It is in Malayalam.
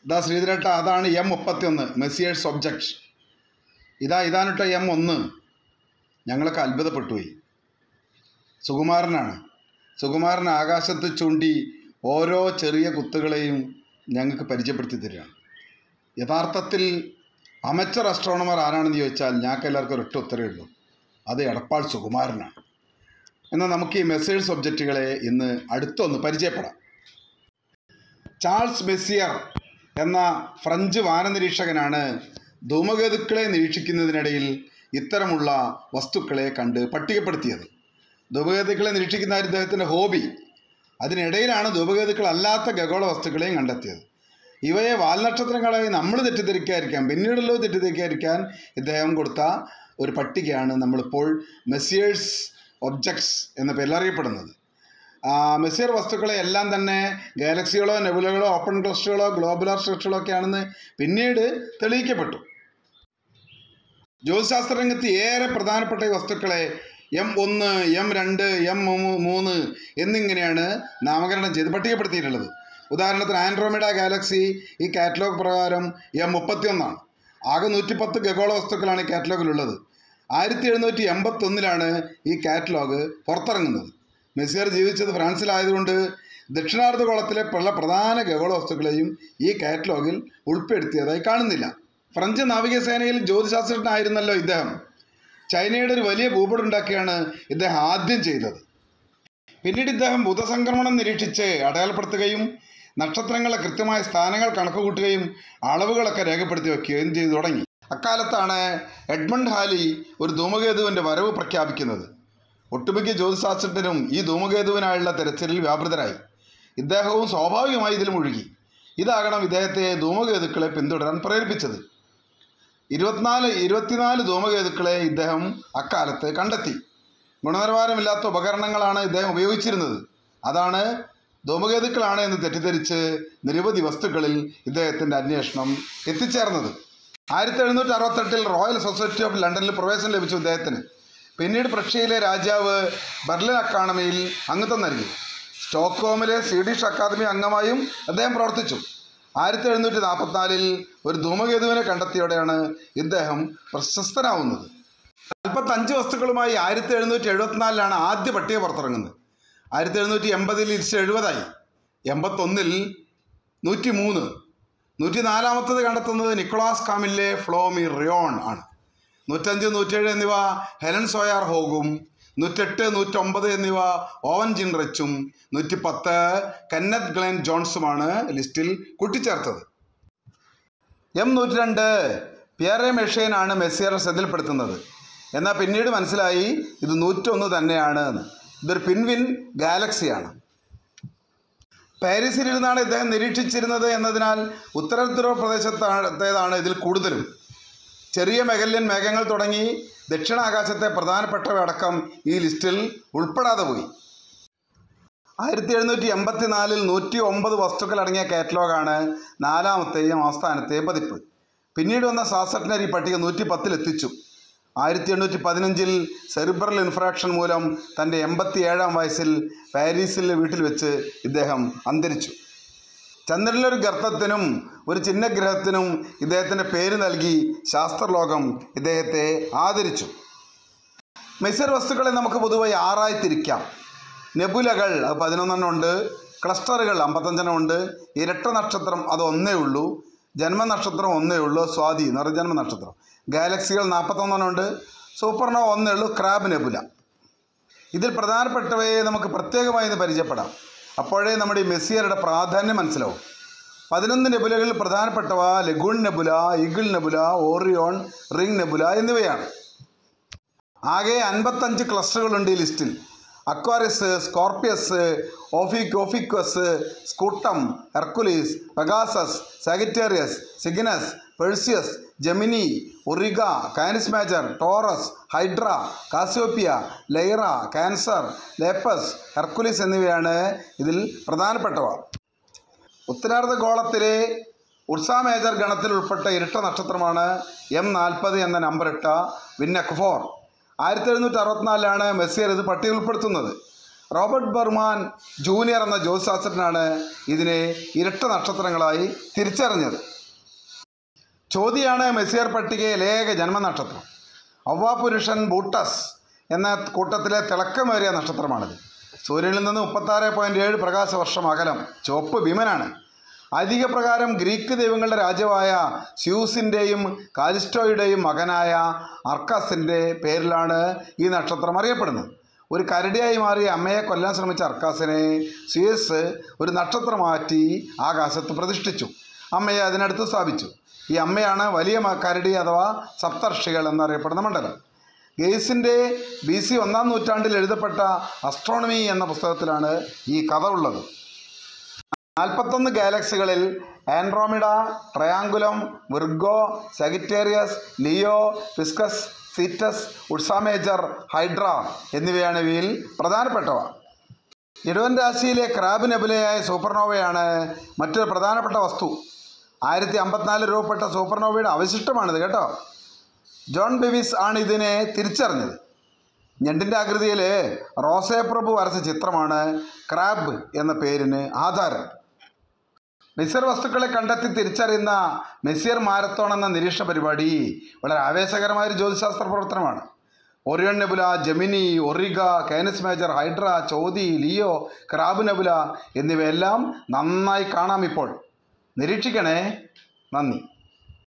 ഇതാ ശ്രീധരേട്ട അതാണ് എം മുപ്പത്തിയൊന്ന് മെസ്സിയേഴ്സ് ഒബ്ജക്റ്റ് ഇതാ ഇതാനിട്ട എം ഒന്ന് ഞങ്ങളൊക്കെ അത്ഭുതപ്പെട്ടു പോയി സുകുമാരനാണ് സുകുമാരൻ ആകാശത്ത് ചൂണ്ടി ഓരോ ചെറിയ കുത്തുകളെയും ഞങ്ങൾക്ക് പരിചയപ്പെടുത്തി തരികയാണ് യഥാർത്ഥത്തിൽ അമച്ചർ അസ്ട്രോണമർ ആരാണെന്ന് ചോദിച്ചാൽ ഞങ്ങൾക്ക് എല്ലാവർക്കും ഒരൊറ്റ ഉത്തരവേ ഉള്ളൂ അത് എടപ്പാൾ സുകുമാരനാണ് എന്നാൽ നമുക്ക് ഈ മെസ്സേഴ്സ് ഒബ്ജക്റ്റുകളെ ഇന്ന് അടുത്തൊന്ന് പരിചയപ്പെടാം ചാൾസ് മെസ്സിയർ എന്ന ഫ്രഞ്ച് വാനനിരീക്ഷകനാണ് ധൂമകേതുക്കളെ നിരീക്ഷിക്കുന്നതിനിടയിൽ ഇത്തരമുള്ള വസ്തുക്കളെ കണ്ട് പട്ടികപ്പെടുത്തിയത് ധൂമകേതുക്കളെ നിരീക്ഷിക്കുന്ന ഇദ്ദേഹത്തിൻ്റെ ഹോബി അതിനിടയിലാണ് ധൂമകേതുക്കളല്ലാത്ത ഖഗോള വസ്തുക്കളെയും കണ്ടെത്തിയത് ഇവയെ വാൽനക്ഷത്രങ്ങളായി നമ്മൾ തെറ്റിദ്ധരിക്കാതിരിക്കാൻ പിന്നീടുള്ള തെറ്റിദ്ധരിക്കാതിരിക്കാൻ ഇദ്ദേഹം കൊടുത്ത ഒരു പട്ടികയാണ് നമ്മളിപ്പോൾ മെസ്സിയേഴ്സ് ഒബ്ജക്ട്സ് എന്ന പേരിൽ അറിയപ്പെടുന്നത് ആ, മെസ്സിയർ വസ്തുക്കളെ എല്ലാം തന്നെ ഗാലക്സികളോ നെബുലകളോ ഓപ്പൺ ക്ലസ്റ്ററുകളോ ഗ്ലോബുലാർ സ്ട്രക്ചറുകളോ ഒക്കെ ആണെന്ന് പിന്നീട് തെളിയിക്കപ്പെട്ടു ജ്യോതിശാസ്ത്ര രംഗത്ത് ഏറെ പ്രധാനപ്പെട്ട ഈ വസ്തുക്കളെ എം ഒന്ന് എം രണ്ട് എം മൂ- മൂന്ന് എന്നിങ്ങനെയാണ് നാമകരണം ചെയ്ത് പട്ടികപ്പെടുത്തിയിട്ടുള്ളത് ഉദാഹരണത്തിന് ആൻഡ്രോമിഡ ഗാലക്സി ഈ കാറ്റലോഗ് പ്രകാരം എം മുപ്പത്തിയൊന്നാണ് ആകെ നൂറ്റിപ്പത്ത് ഖഗോള വസ്തുക്കളാണ് ഈ കാറ്റലോഗിലുള്ളത് ആയിരത്തി എഴുന്നൂറ്റി എൺപത്തൊന്നിലാണ് ഈ കാറ്റലോഗ് പുറത്തിറങ്ങുന്നത് മെസ്സിയർ ജീവിച്ചത് ഫ്രാൻസിലായതുകൊണ്ട് ദക്ഷിണാർദ്ധഗോളത്തിലെ പല പ്രധാന ഖഗോള വസ്തുക്കളെയും ഈ കാറ്റലോഗിൽ ഉൾപ്പെടുത്തിയതായി കാണുന്നില്ല ഫ്രഞ്ച് നാവികസേനയിൽ ജ്യോതിശാസ്ത്രജ്ഞനായിരുന്നല്ലോ ഇദ്ദേഹം ചൈനയുടെ ഒരു വലിയ ഭൂപടം ഉണ്ടാക്കിയാണ് ഇദ്ദേഹം ആദ്യം ചെയ്തത് പിന്നീട് ഇദ്ദേഹം ബുധസംക്രമണം നിരീക്ഷിച്ച് അടയാളപ്പെടുത്തുകയും നക്ഷത്രങ്ങളുടെ കൃത്യമായ സ്ഥാനങ്ങൾ കണക്കുകൂട്ടുകയും അളവുകളൊക്കെ രേഖപ്പെടുത്തി വയ്ക്കുകയും ചെയ്തു തുടങ്ങി അക്കാലത്താണ് എഡ്മണ്ട് ഹാലി ഒരു ധൂമകേതുവിൻ്റെ വരവ് പ്രഖ്യാപിക്കുന്നത് ഒട്ടുമിക്ക ജ്യോതിശാസ്ത്രജ്ഞരും ഈ ധൂമകേതുവിനായുള്ള തെരച്ചിലിൽ വ്യാപൃതരായി ഇദ്ദേഹവും സ്വാഭാവികമായി ഇതിൽ മുഴുകി ഇതാകണം ഇദ്ദേഹത്തെ ധൂമകേതുക്കളെ പിന്തുടരാൻ പ്രേരിപ്പിച്ചത് ഇരുപത്തിനാല് ഇരുപത്തിനാല് ധൂമകേതുക്കളെ ഇദ്ദേഹം അക്കാലത്ത് കണ്ടെത്തി ഗുണനിലവാരമില്ലാത്ത ഉപകരണങ്ങളാണ് ഇദ്ദേഹം ഉപയോഗിച്ചിരുന്നത് അതാണ് ധൂമകേതുക്കളാണ് എന്ന് തെറ്റിദ്ധരിച്ച് നിരവധി വസ്തുക്കളിൽ ഇദ്ദേഹത്തിൻ്റെ അന്വേഷണം എത്തിച്ചേർന്നത് ആയിരത്തി എഴുന്നൂറ്റി അറുപത്തെട്ടിൽ റോയൽ സൊസൈറ്റി ഓഫ് ലണ്ടനിൽ പ്രവേശനം ലഭിച്ചു ഇദ്ദേഹത്തിന് പിന്നീട് പ്രഷ്യയിലെ രാജാവ് ബെർലിൻ അക്കാഡമിയിൽ അംഗത്വം നൽകി സ്റ്റോക്ക്ഹോമിലെ സ്വീഡിഷ് അക്കാദമി അംഗമായും അദ്ദേഹം പ്രവർത്തിച്ചു ആയിരത്തി എഴുന്നൂറ്റി നാൽപ്പത്തിനാലിൽ ഒരു ധൂമകേതുവിനെ കണ്ടെത്തിയോടെയാണ് ഇദ്ദേഹം പ്രശസ്തനാവുന്നത് നാൽപ്പത്തഞ്ച് വസ്തുക്കളുമായി ആയിരത്തി എഴുന്നൂറ്റി എഴുപത്തിനാലിലാണ് ആദ്യ പട്ടിക പുറത്തിറങ്ങുന്നത് ആയിരത്തി എഴുന്നൂറ്റി എൺപതിൽ ഇരിച്ച് എഴുപതായി എൺപത്തൊന്നിൽ നൂറ്റി മൂന്ന് നൂറ്റി നാലാമത്തത് കണ്ടെത്തുന്നത് നിക്കോളാസ് കാമിലെ ഫ്ലോമി റിയോൺ ആണ് നൂറ്റഞ്ച് നൂറ്റേഴ് എന്നിവ ഹെലൻ സോയാർ ഹോഗും നൂറ്റെട്ട് നൂറ്റൊമ്പത് എന്നിവ ഓവൻ ജിൻറിച്ചും നൂറ്റിപ്പത്ത് കന്നത്ത് ഗ്ലെൻ ജോൺസുമാണ് ലിസ്റ്റിൽ കൂട്ടിച്ചേർത്തത് എം നൂറ്റിരണ്ട് പിയറെ മെഷീനാണ് മെസ്സിയറെ ശ്രദ്ധയിൽപ്പെടുത്തുന്നത് എന്നാൽ പിന്നീട് മനസ്സിലായി ഇത് നൂറ്റൊന്ന് തന്നെയാണ് എന്ന് ഇതൊരു പിൻവിൻ ഗാലക്സിയാണ് പാരീസിലിരുന്നാണ് ഇദ്ദേഹം നിരീക്ഷിച്ചിരുന്നത് എന്നതിനാൽ ഉത്തര ധ്രുവ പ്രദേശത്തേതാണ് ഇതിൽ കൂടുതലും ചെറിയ മെഗല്യൻ മേഘങ്ങൾ തുടങ്ങി ദക്ഷിണാകാശത്തെ പ്രധാനപ്പെട്ടവയടക്കം ഈ ലിസ്റ്റിൽ ഉൾപ്പെടാതെ പോയി ആയിരത്തി എഴുന്നൂറ്റി എൺപത്തി നാലിൽ നൂറ്റി ഒമ്പത് വസ്തുക്കൾ അടങ്ങിയ കാറ്റലോഗാണ് നാലാമത്തെയും അവസാനത്തെയും പതിപ്പ് പിന്നീട് വന്ന ശാസ്ത്രജ്ഞർ ഈ പട്ടിക നൂറ്റി പത്തിലെത്തിച്ചു ആയിരത്തി എണ്ണൂറ്റി പതിനഞ്ചിൽ സെറിബ്രൽ ഇൻഫ്രാക്ഷൻ മൂലം തൻ്റെ എൺപത്തി ഏഴാം വയസ്സിൽ പാരീസിലെ വീട്ടിൽ വെച്ച് ഇദ്ദേഹം അന്തരിച്ചു ചന്ദ്രനിലൊരു ഗർത്തത്തിനും ഒരു ചിഹ്നഗ്രഹത്തിനും ഇദ്ദേഹത്തിൻ്റെ പേര് നൽകി ശാസ്ത്രലോകം ഇദ്ദേഹത്തെ ആദരിച്ചു മെസ്സിർ വസ്തുക്കളെ നമുക്ക് പൊതുവായി ആറായി തിരിക്കാം നെബുലകൾ അത് പതിനൊന്നെണ്ണം ഉണ്ട് ക്ലസ്റ്ററുകൾ അമ്പത്തഞ്ചെണ്ണം ഉണ്ട് ഇരട്ട നക്ഷത്രം അത് ഒന്നേ ഉള്ളൂ ജന്മനക്ഷത്രം ഒന്നേ ഉള്ളൂ സ്വാതി എന്ന് പറയുന്ന ജന്മനക്ഷത്രം ഗാലക്സികൾ നാൽപ്പത്തൊന്നെണ്ണം ഉണ്ട് സൂപ്പർനോ ഒന്നേ ഉള്ളൂ ക്രാബ് നെബുല ഇതിൽ പ്രധാനപ്പെട്ടവയെ നമുക്ക് പ്രത്യേകമായി ഇന്ന് പരിചയപ്പെടാം അപ്പോഴേ നമ്മുടെ ഈ മെസ്സിയറുടെ പ്രാധാന്യം മനസ്സിലാവും പതിനൊന്ന് നെബുലകളിൽ പ്രധാനപ്പെട്ടവ lagoon nebula eagle nebula Orion ring nebula എന്നിവയാണ് ആകെ അൻപത്തഞ്ച് ക്ലസ്റ്ററുകളുണ്ട് ഈ ലിസ്റ്റിൽ Aquarius Scorpius Ophic Ophiuchus Scutum Hercules Pegasus Sagittarius Cygnus Perseus Gemini Auriga Canis Major Taurus Hydra Cassiopeia Lyra Cancer Lepus Hercules എന്നിവയാണ് ഇതിൽ പ്രധാനപ്പെട്ടവ ഉത്തരാർദ്ധ ഗോളത്തിലെ ഉർസ മേജർ ഗണത്തിൽ ഉൾപ്പെട്ട ഇരട്ട നക്ഷത്രമാണ് എം നാൽപ്പത് എന്ന നമ്പറിട്ട വിന്നക് ഫോർ ആയിരത്തി എഴുന്നൂറ്റി അറുപത്തിനാലിലാണ് മെസ്സിയർ ഇത് പട്ടിക ഉൾപ്പെടുത്തുന്നത് റോബർട്ട് ബർമാൻ ജൂനിയർ എന്ന ജ്യോതിശാസ്ത്രജ്ഞനാണ് ഇതിനെ ഇരട്ട നക്ഷത്രങ്ങളായി തിരിച്ചറിഞ്ഞത് ചോതിയാണ് മെസ്സിയർ പട്ടികയിലെ ഏക ജന്മനക്ഷത്രം അവ്വാപുരുഷൻ ബൂട്ടസ് എന്ന കൂട്ടത്തിലെ തിളക്കമേറിയ നക്ഷത്രമാണിത് സൂര്യനിൽ നിന്ന് മുപ്പത്താറ് പോയിൻറ്റ് ഏഴ് പ്രകാശ വർഷം അകലം ചുവപ്പ് ഭീമനാണ് ഐതിഹ്യ പ്രകാരം ഗ്രീക്ക് ദൈവങ്ങളുടെ രാജ്യമായ സ്യൂസിൻ്റെയും കാലിസ്റ്റോയുടെയും മകനായ അർക്കാസിൻ്റെ പേരിലാണ് ഈ നക്ഷത്രം അറിയപ്പെടുന്നത് ഒരു കരടിയായി മാറി അമ്മയെ കൊല്ലാൻ ശ്രമിച്ച അർക്കാസിനെ സ്യൂസ് ഒരു നക്ഷത്രമാറ്റി ആകാശത്ത് പ്രതിഷ്ഠിച്ചു അമ്മയെ അതിനടുത്ത് സ്ഥാപിച്ചു ഈ അമ്മയാണ് വലിയ മ- കരടി അഥവാ സപ്തർഷികൾ എന്നറിയപ്പെടുന്ന മണ്ഡലം ഗെയ്സിൻ്റെ ബി സി ഒന്നാം നൂറ്റാണ്ടിൽ എഴുതപ്പെട്ട അസ്ട്രോണമി എന്ന പുസ്തകത്തിലാണ് ഈ കഥ ഉള്ളത് നാൽപ്പത്തൊന്ന് ഗാലക്സികളിൽ Andromeda Triangulum Virgo Sagittarius Leo Pisces Cetus Ursa Major Hydra എന്നിവയാണ് ഇവയിൽ പ്രധാനപ്പെട്ടവ ഇടവൻ രാശിയിലെ ക്രാബ് നെബുലയായ സൂപ്പർനോവയാണ് മറ്റൊരു പ്രധാനപ്പെട്ട വസ്തു ആയിരത്തി അമ്പത്തിനാല് രൂപപ്പെട്ട സൂപ്പർനോവയുടെ അവശിഷ്ടമാണിത് കേട്ടോ ജോൺ ബെവിസ് ആണ് ഇതിനെ തിരിച്ചറിഞ്ഞത് ഞണ്ടിൻ്റെ ആകൃതിയിൽ റോസേ പ്രഭു വരച്ച ചിത്രമാണ് ക്രാബ് എന്ന പേരിന് ആധാരം മെസ്സിയർ വസ്തുക്കളെ കണ്ടെത്തി തിരിച്ചറിയുന്ന മെസ്സിയർ മാരത്തോൺ എന്ന നിരീക്ഷണ പരിപാടി വളരെ ആവേശകരമായ ഒരു ജ്യോതിശാസ്ത്ര പ്രവർത്തനമാണ് Orion nebula Gemini Auriga Canis Major Hydra Chothi Leo crab nebula എന്നിവയെല്ലാം നന്നായി കാണാം ഇപ്പോൾ നിരീക്ഷിക്കണേ നന്ദി